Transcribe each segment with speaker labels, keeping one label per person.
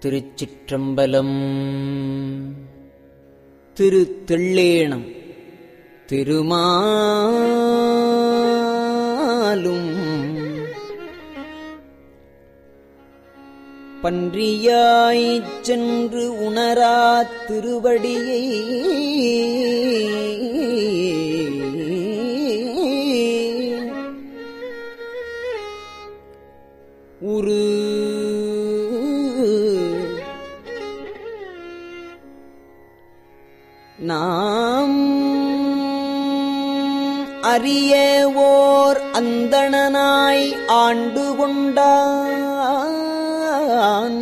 Speaker 1: திருச்சிற்றம்பலம் திரு தெள்ளேணம் திருமாலும் பன்றியாய்ச் சென்று உணரா திருவடியை உரு நாம் அறிய ஓர் அந்தணனாய் ஆண்டு கொண்டான்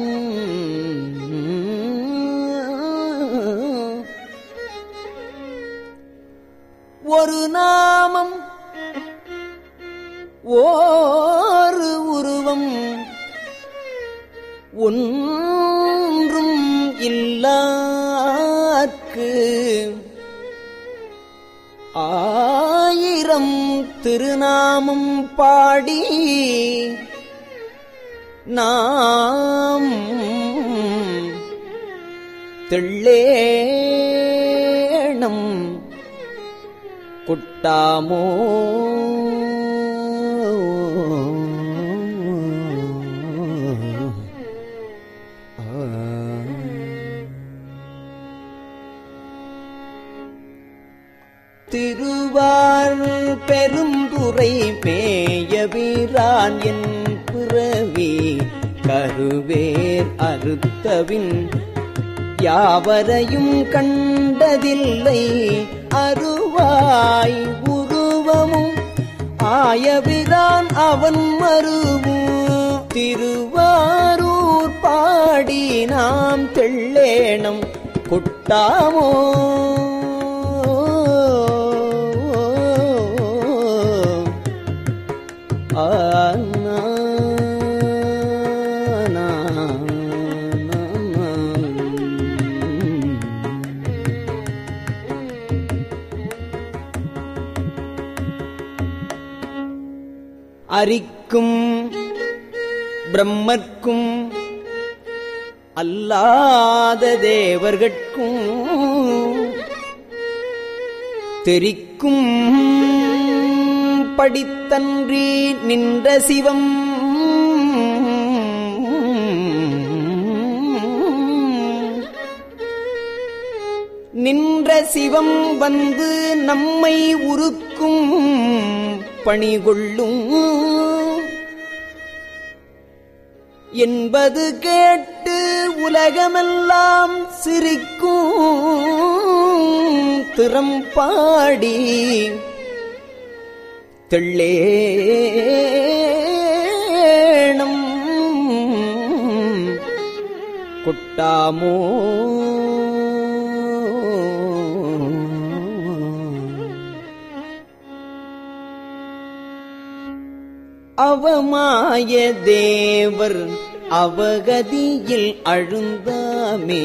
Speaker 1: ஒரு நாமம் ஓரு உருவம் ஒன்றும் இல்லார்க்கு ஆயிரம் திருநாமம் பாடி நாம் தெள்ளேணம் குட்டாமோ திருவார் பெருந்துரை மேயவீரான் என் பிறவி கருவேர் அறுத்தவின் யாவரையும் கண்டதில்லை அருவாய் உருவமும் ஆயவிரான் அவன் மருவும் திருவாரூர் பாடி நாம் தெள்ளேணம் கொட்டாமோ ஆனா அரிக்கும் பிரம்மர்க்கும் அல்லாத தேவர்கட்கும் தெரிக்கும் படித்தன்றி நின்ற சிவம் நின்ற சிவம் வந்து நம்மை உருக்கும் பணிகொள்ளும் என்பது கேட்டு உலகமெல்லாம் சிரிக்கும் திறம் பாடி தெள்ளேணம் கொட்டாமோ அவமாய தேவர் அவகதியில் அழுந்தாமே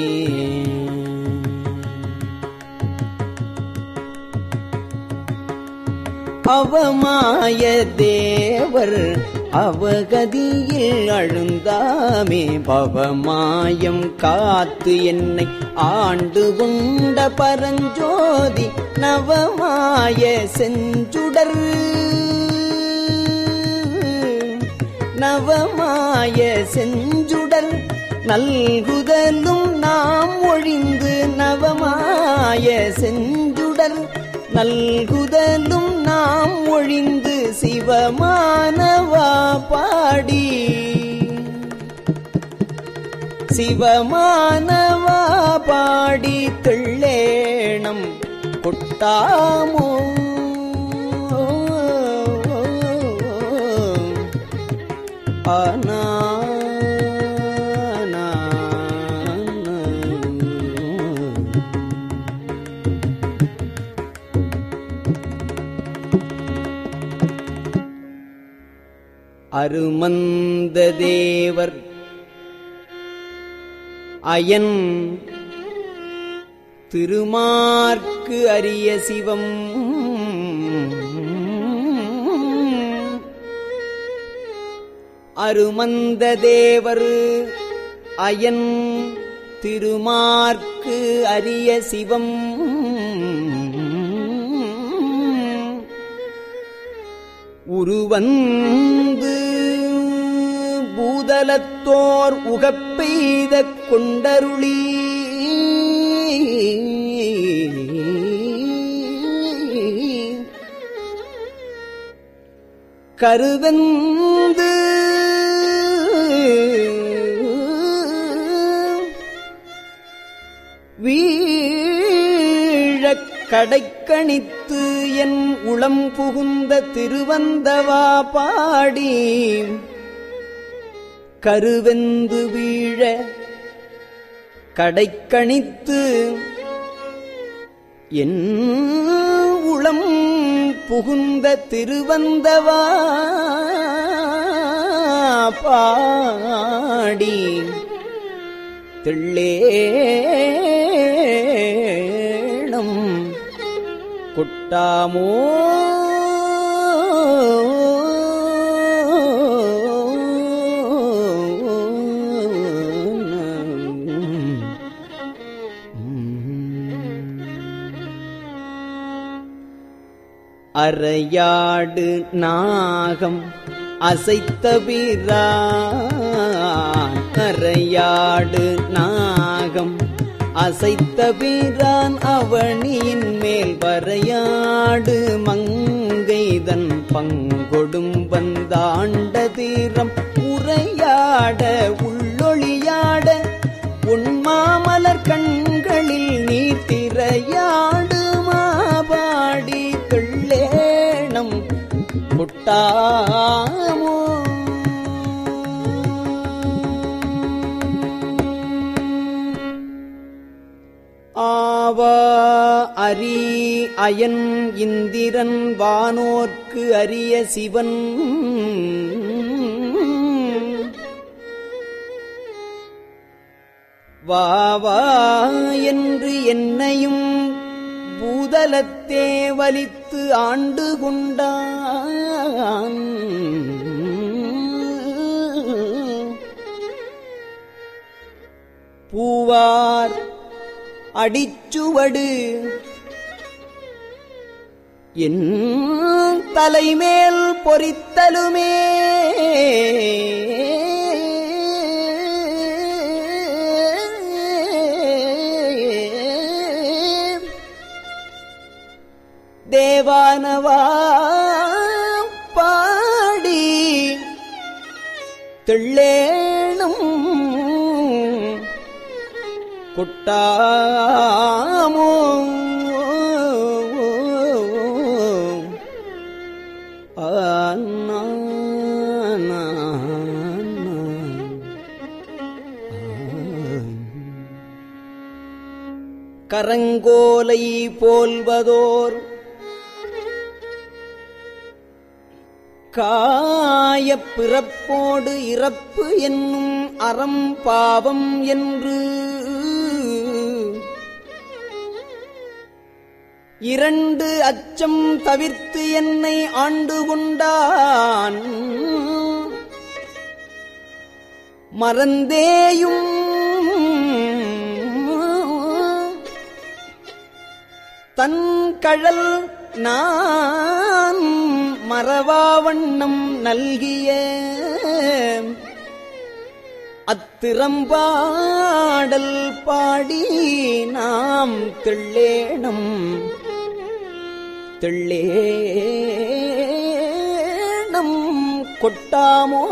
Speaker 1: அவமாய தேவர் அவகதியில் அழுந்தாமே பவமாயம் காத்து என்னை ஆண்டு கொண்ட பரஞ்சோதி நவமாய செஞ்சுடர் நவமாய செஞ்சுடர் நல்குதலும் நாம் ஒழிந்து நவமாய செஞ்சுடர் நல்குதலும் நாம் ஒழிந்து சிவமானவா பாடி சிவமானவா பாடி தெள்ளேணம் கொட்டாமோ ஆனா அருமந்த தேவர் அயன் திருமார்க்கு அரிய சிவம் அருமந்த தேவர் அயன் திருமார்க்கு அரிய சிவம் உருவந்து பூதலத்தோர் உகப்பெய்த கொண்டருளி கருவந்து வீழக் கடைக்கணித்து என் உளம் புகுந்த திருவந்தவா பாடி கருவெந்து வீழ கடைக்கணித்து என் உளம் புகுந்த திருவந்தவா பாடி தெள்ளேணம் கொட்டாமோ அறையாடு நாகம் அசைத்த பிரான் அறையாடு நாகம் அசைத்த பிரான் அவனியின் மேல் வரையாடு மங்கைதன் பங்கொடும் வந்தாண்ட தீரம் உரையாட உள்ளொளியாட உண்மாமலர் கண்களில் நீர் திரையாடு மாபாடி தெள்ளேணம் முட்டாமோ ஆவா அரி அயன் இந்திரன் வானோர்க்கு அரிய சிவன் வா வா என்று என்னையும் பூதலத்தே வலித்து ஆண்டு கொண்டான் பூவார் அடிச்சுவடு என் தலைமேல் பொறித்தலுமே தேவானவா பாடி தெள்ளேனும் கொட்டாமோ ஆனா கரங்கோலை போல்வதோர் காயப் பிறப்போடு இறப்பு என்னும் அறம் பாவம் என்று இரண்டு அச்சம் தவிர்த்து என்னை ஆண்டு கொண்டான் மறந்தேயும் தன் கழல் நான் மறவாவண்ணம் நல்கிய அத்திறம்பாடல் பாடி நாம் தெள்ளேணம் தெள்ளேணம் கொட்டாமோ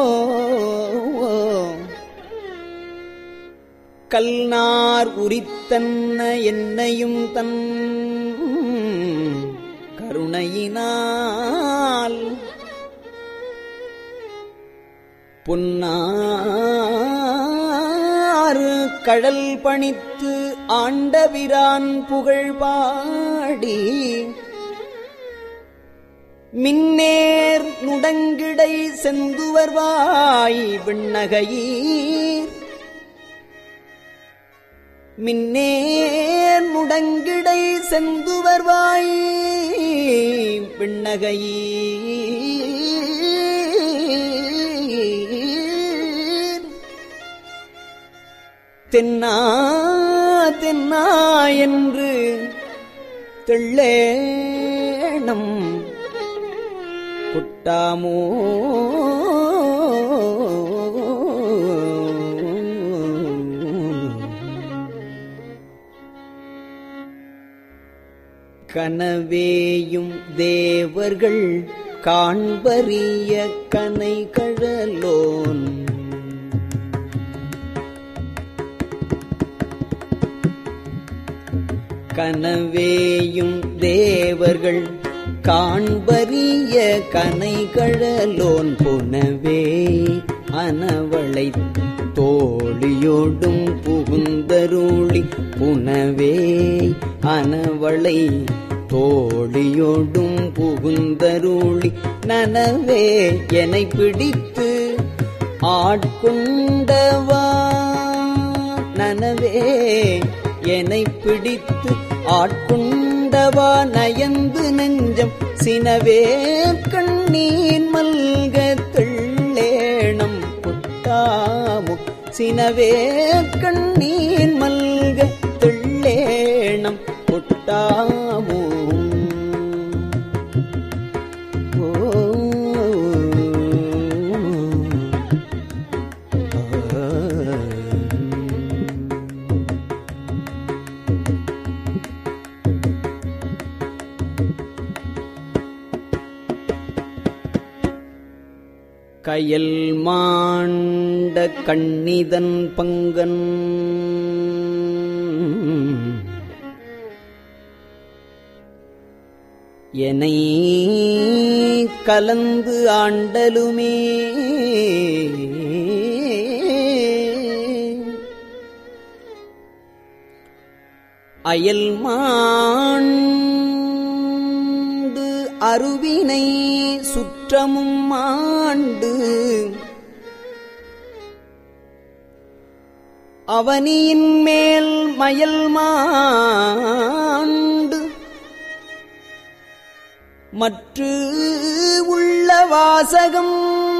Speaker 1: கல்நார் உரித்தன்ன என்னையும் தன் கருணையினால் பொன்னாறு கடல் பணித்து ஆண்டவிரான் புகழ் பாடி மின்னேர் நுடங்கிடை செந்துவர்வாய் விண்ணகையீர் மின்னேர் முடங்கிடை செந்துவர்வாய் விண்ணகையீர் தென்னா தென்னா என்று தெள்ளேணம் குட்டாமோ கனவேயும் தேவர்கள் காண்பறிய கனை கழலோன் கனவேயும் தேவர்கள் காண்பறிய கனை கழலோன் புனவே அனவளை தோழியோடும் புகுந்தருளி புனவே அனவளை தோழியோடும் புகுந்தருளி நனவே என்னை பிடித்து ஆட்கொண்டவா நனவே என்னை பிடித்து ஆட்கொண்டவா நயந்து நெஞ்சம் சினவே கண்ணீர் மல்க தெள்ளேணம் புட்டாமு சினவே கண்ணீர் மல்க தெள்ளேணம் புட்டாமோ கயல் மாண்ட கண்ணிதன் பங்கன் எனை கலந்து ஆண்டலுமே அயல் மாண்டு அருவினை சுற்றமும் மாண்டு அவனியின் மேல் மயல் மாண்டு மற்று உள்ள வாசகம்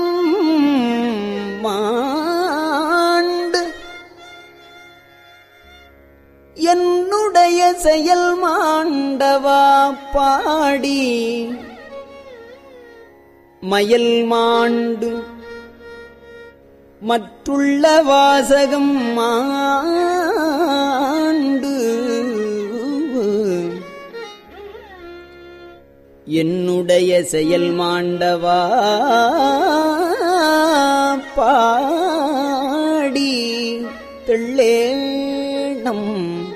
Speaker 1: மாண்டு என்னுடைய செயல் மாண்டவா பாடி மயல் மாண்டு மற்றுள்ள வாசகம் மாண்டு என்னுடைய செயல் மாண்டவா பாடி தெள்ளேணம்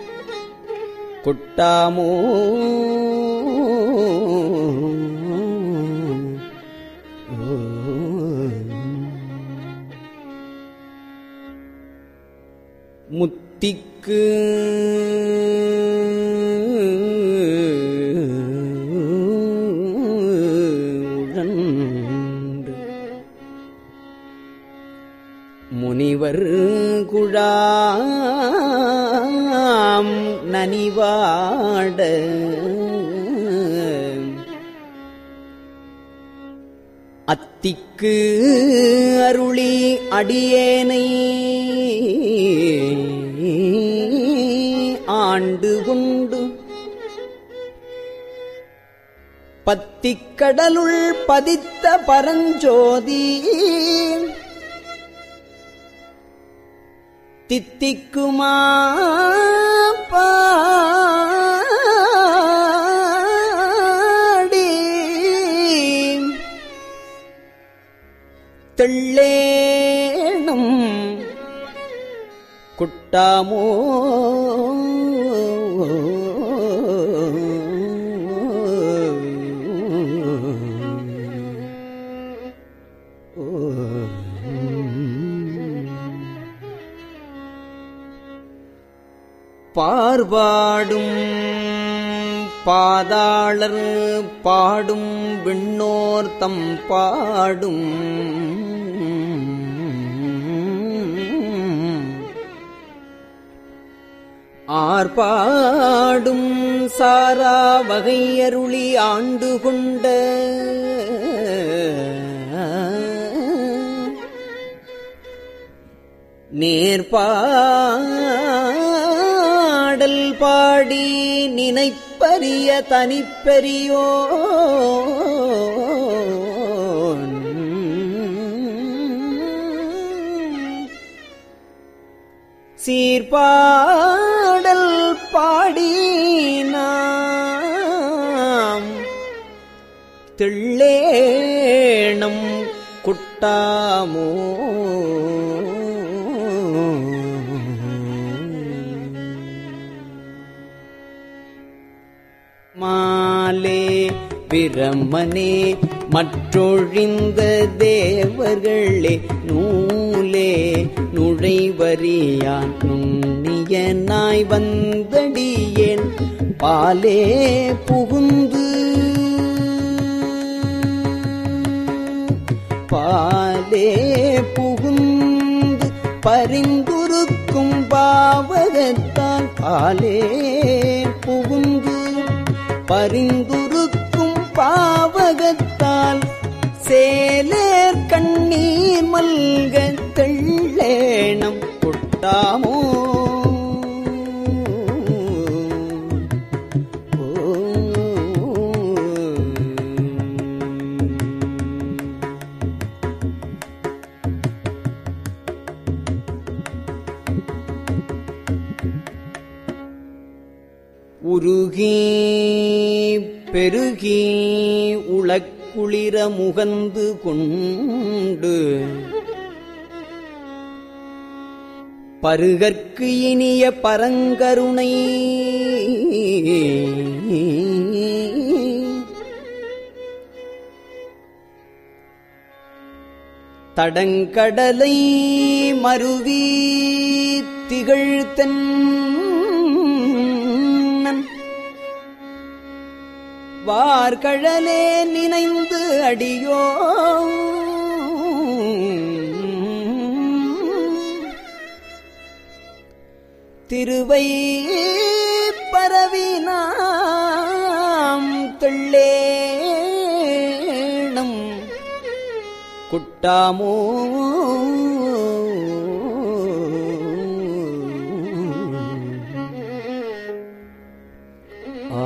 Speaker 1: கொட்டாமோ முத்திக்கு உழன்று முனிவர் குழாம் நனிவாட அத்திக்கு அருளி அடியேனை ஆண்டு கொண்டு பத்திக்கடலுள் பதித்த பரஞ்சோதி தித்திக்குமா பாடி தெள்ளேணும் குட்டாமோ பார்வாடும் பாதாளர் பாடும் விண்ணோர் தம் பாடும் ஆர்பாடும் சாரா வகையருளி ஆண்டு கொண்ட நேர்பாடல் பாடி நினைப்பரிய தனிப்பெரியோ சீர்பாடல் பாடி நாம் திள்ளேணம் குட்டாமோ மாலே பிரமனே மற்றொழிந்த தேவர்களே நூலே நுழைவரியான் நுண்ணியனாய் வந்தடியேன் பாலே புகுந்து பாலே புகுந்து பரிந்துருக்கும் பாவகத்தால் பாலே புகுந்து பரிந்துருக்கும் பாவகத்தால் சேலேர் கண்ணீர் மல்க தெள்ளேணம் கொட்டாமோ உருகி பெருகி உளக்குளிர முகந்து கொண்டு பருகற்கு இனிய பரங்கருணை தடங்கடலை மருவி திகழ்த்தன் வார்கழலே நினைந்து அடியோ திருவை பரவினாம் தெள்ளேணம் குட்டாமோ ஆ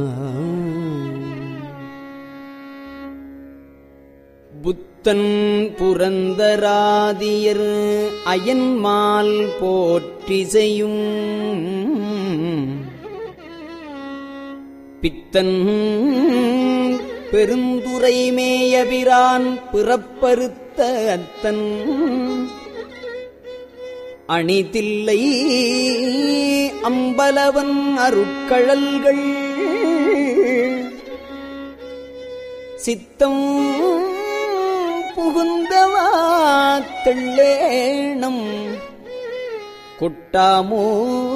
Speaker 1: புத்தன் புரந்தராதியர் அயன்மால் போற்றிசையும் பித்தன் பெருந்துரை மேயபிரான் பிறப்பறுத்த அத்தன் அணிதில்லை அம்பலவன் அருட்கழல்கள் சித்தம் புகுந்தவா தெள்ளேணம் கொட்டாமோ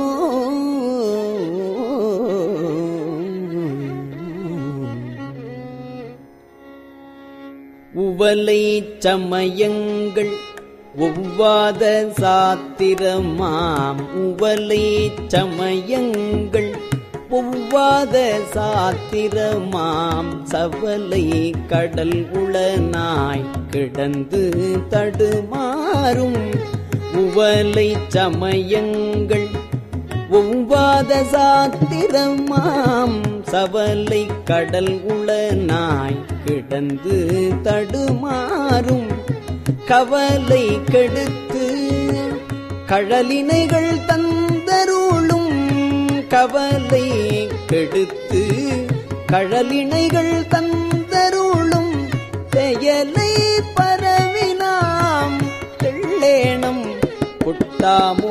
Speaker 1: உவலை சமயங்கள் ஒவ்வாத சாத்திரமாம் உவலை சமயங்கள் ஒவ்வாத சாத்திரமாம் சவலை கடல் உளனாய் கிடந்து தடுமாறும் உவலை சமயங்கள் ஒவ்வாத சாத்திரமாம் சவலை கடல் உளனாய் கிடந்து தடுமாறும் கவலை கெடுத்து கழலினைகள் தந்தருளும் கவலை கெடுத்து கழலினைகள் தந்தருளும் செயலை பரவினாம் தெள்ளேணம் கொட்டாமோ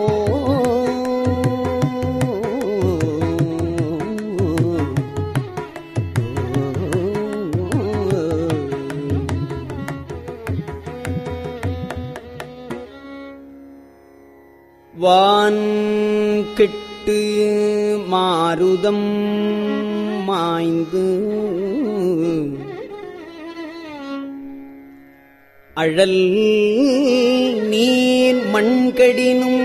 Speaker 1: வான் கெட்டு மாருதம் மாய்ந்து அழல் நீர் மண்கடினும்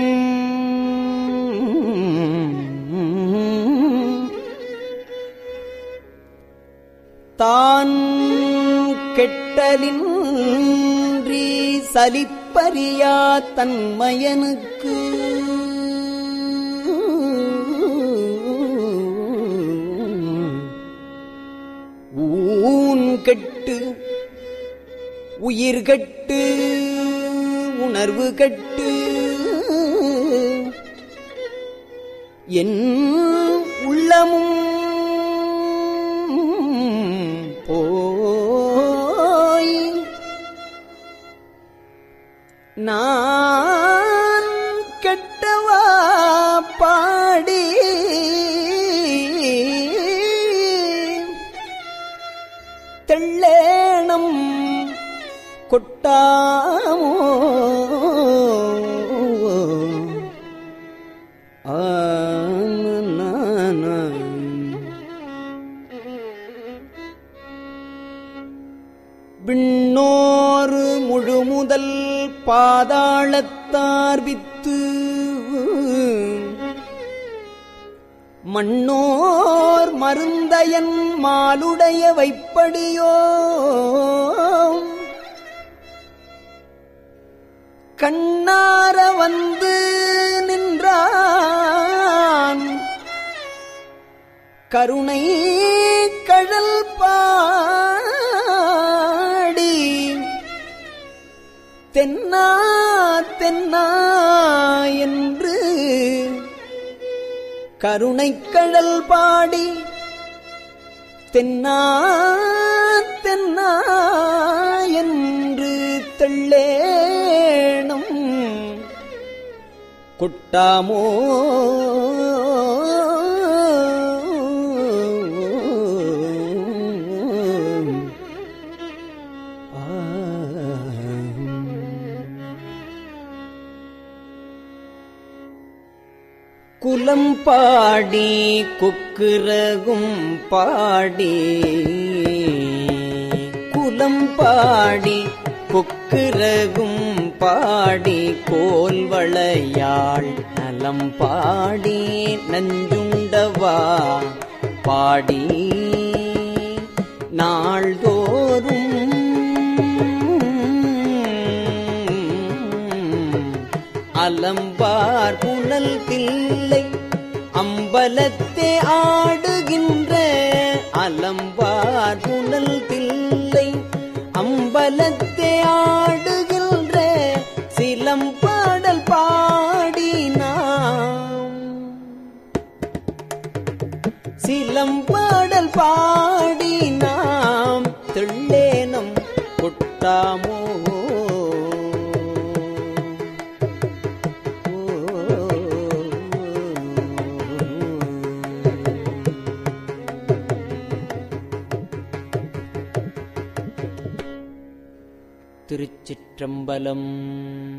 Speaker 1: தான் கெட்டலின்றி சலிப்பறியா தன்மயனுக்கு ஊன் கெட்டு உயிர் கெட்டு உணர்வு கெட்டு என் உள்ளமும் போய் நான் கெட்டவா பாடி தெள்ளேணம் கொட்டாமோ விண்ணோரு முழுமுதல் பாதாளத்தார்பித்து மண்ணோர் மருந்தயன் மாலுடைய வைப்படியோ கண்ணார வந்து நின்றான் கருணை கழல் பாடி தென்னா தென்னா என்று கருணைக்கழல் பாடி தென்னா தென்னா என்று தெள்ளேணும் கொட்டாமோ குலம் பாடி குக்குரகும் பாடி குலம் பாடி கொக்குரகும் பாடி கோல்வளையாள் நலம் பாடி நஞ்சுண்டவா பாடி நாள்தோறும் அலம்பார் புனல் தில்லை அம்பலத்தே ஆடுகின்ற அலம்பார் புனல் தில்லை அம்பலத்தே ஆடுகின்ற சிலம்பாடல் பாடினாம் சிலம்பாடல் பாடினாம் தெள்ளேனம் கொட்டாமோ திருச்சிற்றம்பலம்